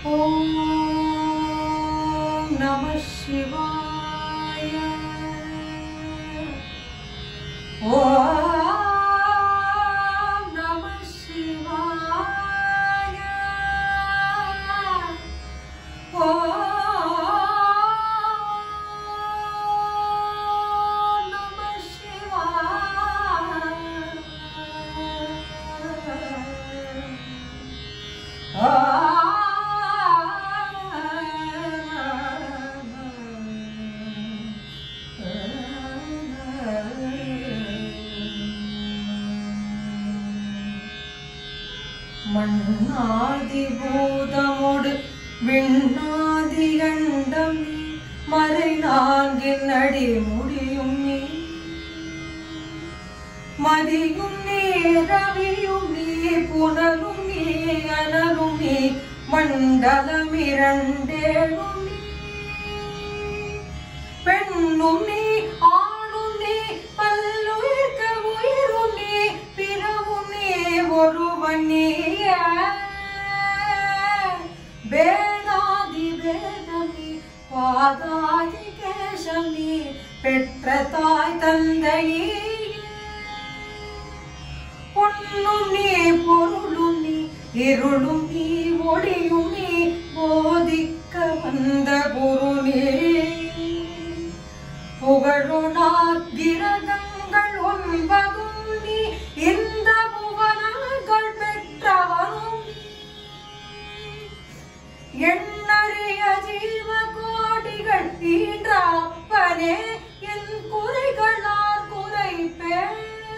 ஓம் நம சிவாய ஓம் நம சிவாய ஓம் நம சிவாய மண்ணாதி பூதமோடு விண்ணாதி கண்டம் நீ மறை நான்கின் அடி முடியும் நீ மதியும் நீ ரவியும் நீ புனலும் நீ அனலும் நீ மண்டலம் இரண்டேழும் நீ பெண்ணும் நீ ஆணும் நீ பல்லுயிர்க்க உயிரும் நீ பிறவும் நீ ஒருவன் நீய வேதாதி வேதம் நீ பாதாதி கேசம் நீ பெற்ற தாய் தந்தையே பொன்னும் நீ பொருளும் நீ இருளும் நீ ஒளியும் நீ போதிக்க வந்த குரு நீ புகழுனாகிரகங்கள் ஒன்பதும் நீ இந்த புவனங்கள் பெற்றவரும் நீ எண்ணறிய ஜீவ கோடிகள் ஈன்ற அப்பனே என் குறைகளார் குறைப்பேன்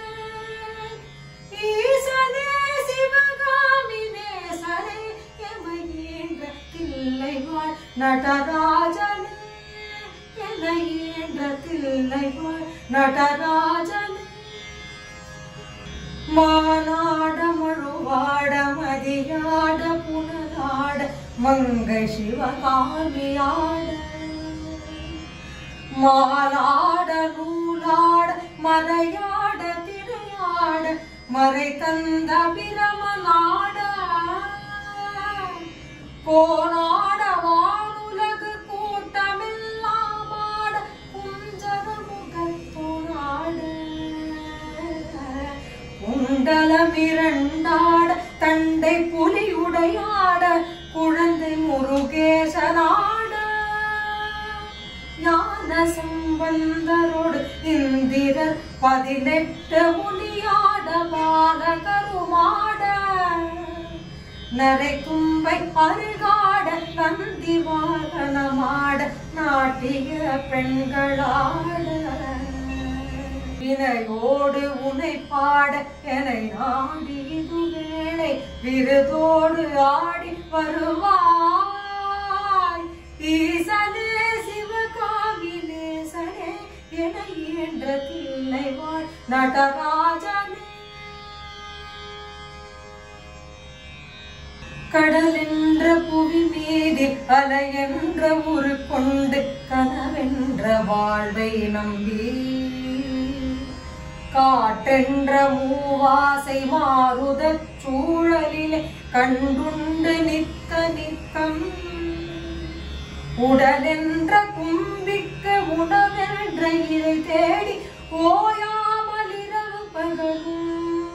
ஈசனே சிவகாமி நேசனே எமையேங்க தில்லை வாழ் நடராஜனே எனையேங்க தில்லை வாழ் நடராஜனே மானாட மழுவாட மதியாட புனலாட மங்கை சிவகாமியாட மாலாட நூலாட மலையாட திரையாட மறை தந்த பிரமநாட கோனாட வானுலகு கூட்டமெல்லாம் ஆட குஞ்சர முகத்தோனாட குண்டலம் இரண்டாட தண்டை புலி உடையாட குழந்தை முருகேசனாட ஞான சம்பந்தரோடு இந்திரர் பதினெட்டு முனியாட பாலகருமாட நரை தும்பை அருகாட நந்தி வாகனமாட நாட்டிய பெண்களாட வினையோடு உனை பாட என்னை நாடி இது வேளை விருதோடு ஆடி வருவாய் ஈசனே சிவகாமி நேசனே என இயன்ற தில்லை வாழ் நடராஜனே கடலென்ற புவி மீதில் அலையென்ற உரு கொண்டு கனவென்ற வாழ்வை நம்பி காட்டென்ற மூவாசை மாறுதச் சூழலிலே கண்டுண்டு நித்த நித்தம் உடலென்ற கும்பிக்கு உணவென்ற இதை தேடி ஓயாமல் இரவு பகலும்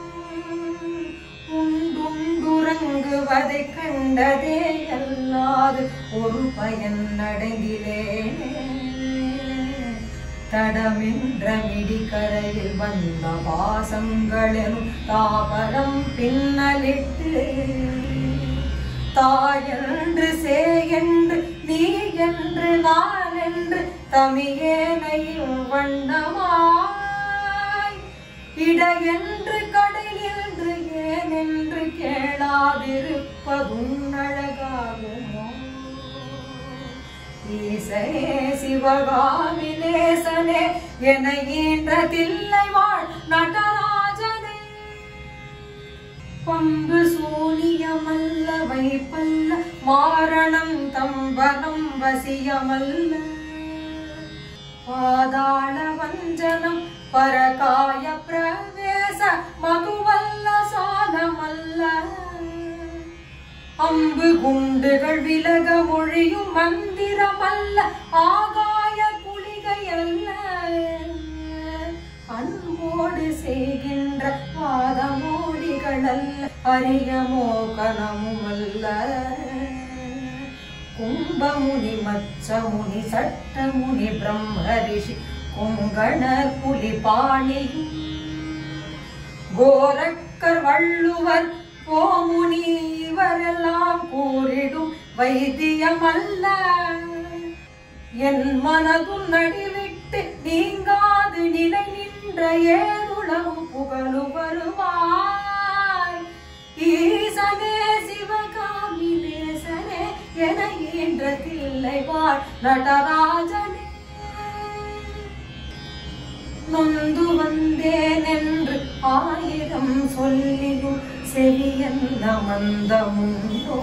உண்டுண்டுறங்குவதை கண்டதே அல்லாது ஒரு பயன் அடங்கிலேனே தடமென்ற மிடிகரையில் வந்த வாசங்களெனும் தாவரம் பின்னலிட்டு தாயென்று சேயென்று நீ என்று நான் என்று தமியேனையும் வண்ணமாய் இடையென்று கடையென்று ஏனென்று கேளாதிருப்பதும் அழகாகுமோ ஈசனே சிவகாமி நேசனே என ஈன்ற தில்லை வாழ் நடராஜனே பம்பு சூனியமல்ல வைப்பல்ல மாரணம் தம்பனம் வசியமல்ல பாதாள வஞ்சனம் பரகாய பிரவேச மதுவல்ல சாதமல்ல அம்பு குண்டுகள் விலக மொழியும் மந்திரமல்ல ஆகாய குளிகை அல்ல அன்போடு செய்கின்ற வாதமோடிகள் அல்ல அரிய மோகனமும் அல்ல கும்பமுனி மச்சமுனி சட்டமுனி பிரம்மரிஷி குங்கணர் புலிபாணியும் கோரக்கர் வள்ளுவர் போமுனி இவரெல்லாம் கூறிடும் வைத்தியம் அல்ல என் மனதும் நடிவிட்டு நீங்காது நிலை நின்ற ஏதுளவு புகழு வருவாய் ஈசனே சிவகாமி நேசனே என ஈன்ற தில்லை வாழ் நடராஜனே நொந்து வந்தேன் என்று ஆயிரம் சொல்லியும் செவியன்ன மந்தமுண்டோ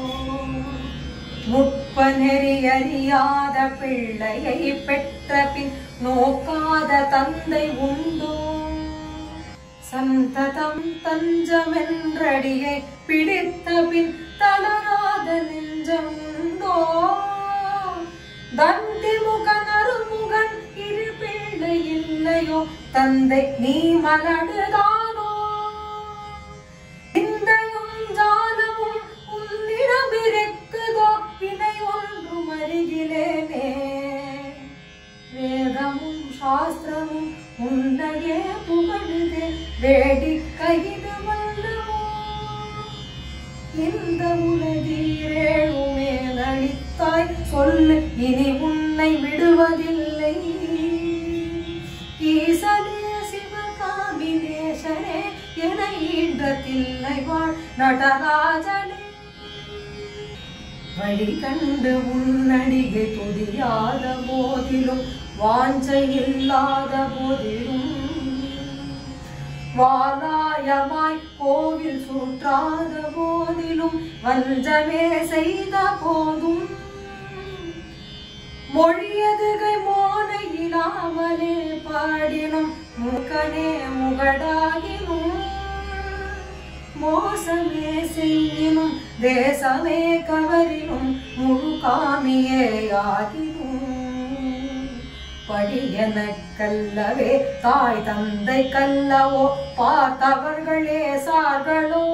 முப்ப நெறி அறியாத பிள்ளையை பெற்ற பின் நோக்காத தந்தை உண்டோ சந்ததம் தஞ்சமென்றடியை பிடித்த பின் தளராத நெஞ்சம் உண்டோ தந்தி முகன் அருமுகன் இரு பிள்ளை இல்லையோ தந்தை நீ மலடுதானோ இந்தையும் ஜாலமும் உன்னிடம் இருக்குதோ வினை ஒன்றும் அருகிலேனே வேதமும் சாஸ்திரமும் உன்னையே புகழுதே வேடிக்கையிடு வல்லவோ இந்த உலகீரேழுமே நடித்தாய் சொல்லு இனி உன்னை விடுவதில்லை ஈசனே சிவகாமி நேசனே என ஈன்ற தில்லை வாழ் நடராஜனே வழி கண்டு உன்னடிகை துதியாத போதிலும் வாஞ்சை இல்லாத போதிலும் வாலாயமாய் கோவில் சுற்றாத போதிலும் வஞ்சமே செய்த போதும் மொழியதுகை மோனை இல்லாமலே பாடினும் முகனே முகடாகினும் மோசமே செய்யினும் தேசமே கவரினும் முழு காமியே ஆகினும் படியன கல்லவே தாய் தந்தை கல்லவோ பார்த்தவர்களே சார்களோ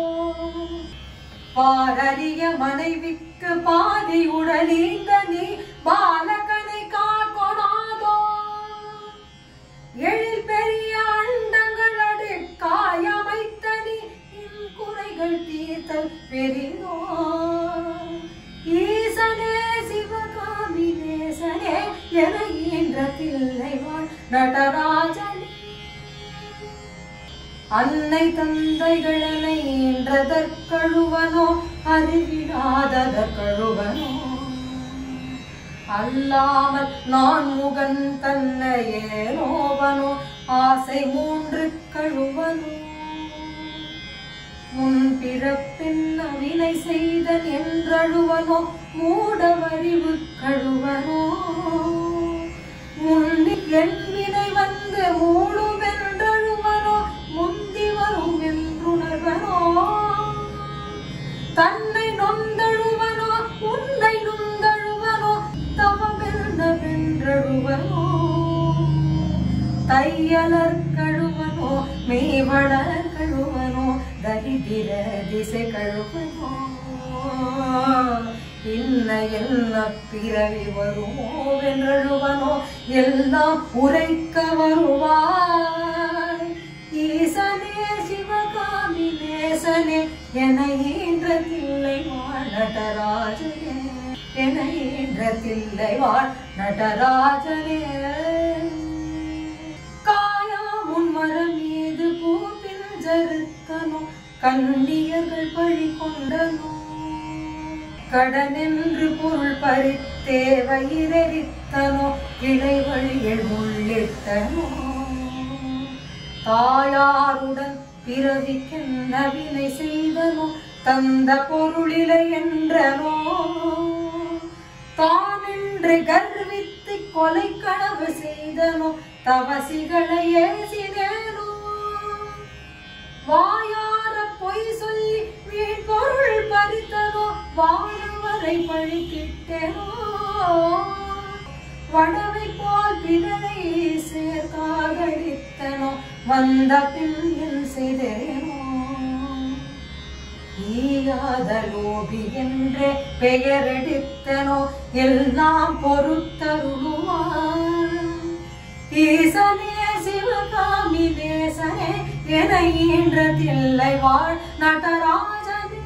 பாரறிய மனைவிக்கு பாதி உடலீந்த நீ பாலகனை காக்கொணாதோ எழில் பெரிய அண்டங்களடு காயமைத்த நீ என் குறைகள் தீர்த்தல் பெரிதோ ஈசனே சிவகாமி நேசனே என ஈன்ற தில்லை வாழ் நடராஜனே அன்னை தந்தைகளனை ஈன்றதற்கழுவனோ அறிவிடாததற்கழுவனோ அல்லாமல் நான் முகன் தன்னையே நோவனோ ஆசை மூன்று கழுவனோ முன் பிறப்பின் வினை செய்தன் என்றழுவனோ மூடவறிவு கழுவனோ முன்னில் என் வினை வந்து மூடும் என்றழுவனோ முந்தி வரும் என்றுணர்வனோ தன்னை நொந்தழுவனோ உன்னை நொந்தழுவனோ தவமென்னவென்றழுவனோ தையலர் கழுவனோ மேவளர் கழுவனோ தரிதிர திசை கழுவனோ இன்ன என்ன பிறவி வருமோ வென்றழுவனோ எல்லாம் உரைக்க வருவாய் ஈசனே சிவகாமி நேசனே என ஈன்ற தில்லை வாழ் நடராஜனே என ஈன்ற தில்லை வாழ் நடராஜனே காயா முன்மரம் மீது பூப்பில் ஜருத்தனோ கண்ணியர்கள் பழி கொண்டனோ கடனென்று பொருள் பறித்தே வயிறெரித்தனோ இலை வழியில் உள்ளிட்டனோ தாயாருடன் பிறவிக்கென்ன வினை செய்தனோ தந்த பொருளிலை என்றனோ தானென்று கர்வித்து கொலை கனவு செய்தனோ தவசிகளை ஏசினேனோ வாயார பொய் சொல்லி வீட்பொருள் பறித்தனோ வானவரை பழித்திட்டேனோ வடவை போல் பிறரை சேர்க்காகடித்தனோ வந்த பின் என் செய்தேனோ ஈயாத லோபி என்றே பெயரெடுத்தனோ எல்லாம் பொறுத்தருளுவார் ஈசனே சிவகாமி தேசனே என ஈன்றதில்லை வாழ் நடராஜனே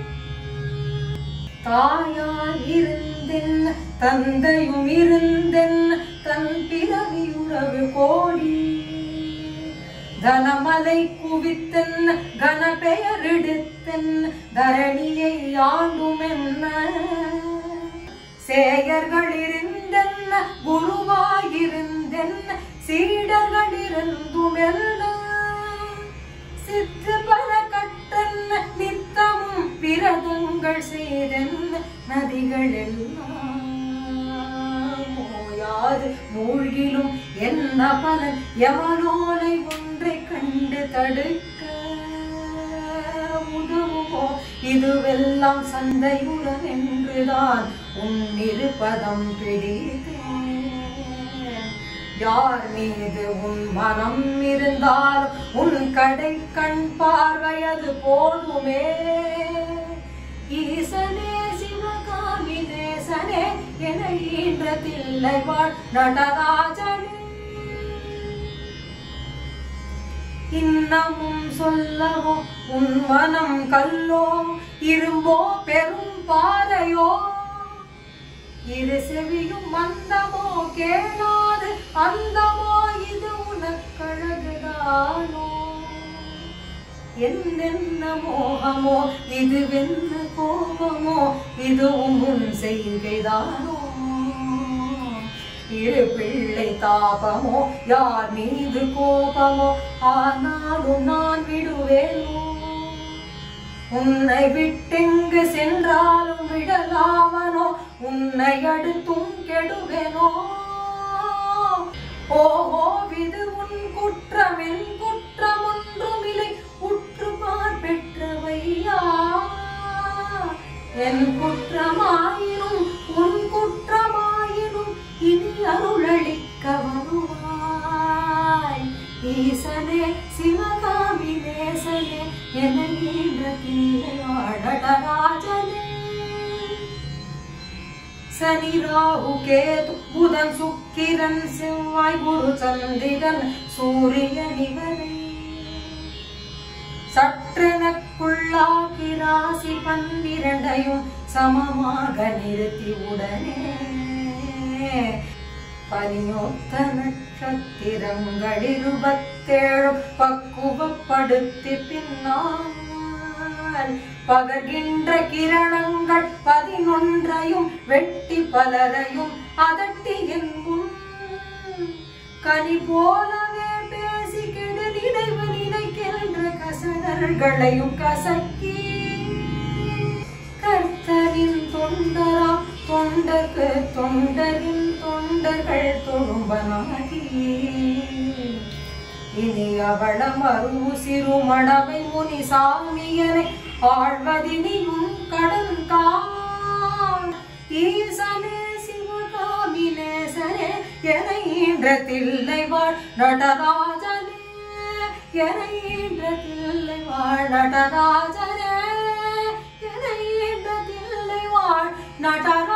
தாயார் இருந்தென் தந்தையும் இருந்தென் தன் பிறவியுறவு கோடி தனமலை குவித்தன் கன பெயரெடுத்தன் தரணியை ஆண்டுமென்ன சேயர்கள் இருந்தென் குருவாயிருந்தென் சீடர்கள் இருந்துமெல்லாம் சித்து பல கட்டன் நித்தமும் விரதங்கள் செய்தன் நதிகள் எல்லாம் ஓயாது மூழ்கிலும் என்ன பலன் யமனோலை ஒன்றை கண்டு தடுக்க உதவுமோ இதுவெல்லாம் சந்தையுடன் என்றுதான் உன் இருப்பதம் பிடித்தேன் யார் மீது உன் மனம் இருந்தாலும் உன் கடை கண் பார்வையது போதுமே ஈசனே சிவகாமி தேசனே என ஈன்றதில்லை வாழ் நடராஜனே இன்னமும் சொல்லவோ உன் மனம் கல்லோ இரும்போ பெரும் பாறையோ இரு செவியும் மந்தமோ கேளாது அந்தமோ இது உனக்கழகுதானோ என்னென்ன மோகமோ இது வென்ன கோபமோ இதுவும் உன் செய்கைதானோ இரு பிள்ளை தாபமோ யார் மீது கோபமோ ஆனாலும் நான் விடுவேனோ உன்னை விட்டெங்கு சென்றாலும் விடலாமனோ உன்னை அடுத்தும் கெடுவேனோ ஓஹோ இது உன் குற்றம் என் குற்றம் ஒன்றுமில்லை உற்று பார் பெற்றவையா என் குற்றமாயினும் உன் குற்றமாயினும் இனி அருளளிக்க வருவாய் ஈசனே சிவகாமி நேசனே என ஈன்ற நடராஜனே சனி ராகு கேது புதன் சுக்கிரன் செவ்வாய் குரு சந்திரன் சூரியன் இவரே சற்றெனக்குள்ளாக்கி ராசி பன்னிரண்டையும் சமமாக நிறுத்தி உடனே பனியொத்த நட்சத்திரங்கள் இருபத்தேழும் பக்குவப்படுத்தி பின்னால் பகர்கின்ற கிரணங்கள் பதினொன்றையும் வெட்டி பலரையும் அதட்டி என் முன் கனி போலவே பேசி கெடு நினைவு நினைக்கின்ற கசடர்களையும் கசக்கி கர்த்தரின் தொண்டரா தொண்டர்க்கு தொண்டரின் தொண்டர்கள் தொழும்பனாகி இனி அவளம் அருவு சிறுமணவை முனி சாமியனை ஆழ்வதினியும் கடன் காண் ஈசனே சிவகாமி நேசனே என ஈன்றதில்லை வாழ் நடராஜனே என ஈன்றதில்லை வாழ் நடராஜனே என ஈன்றதில்லை வாழ் நடராஜனே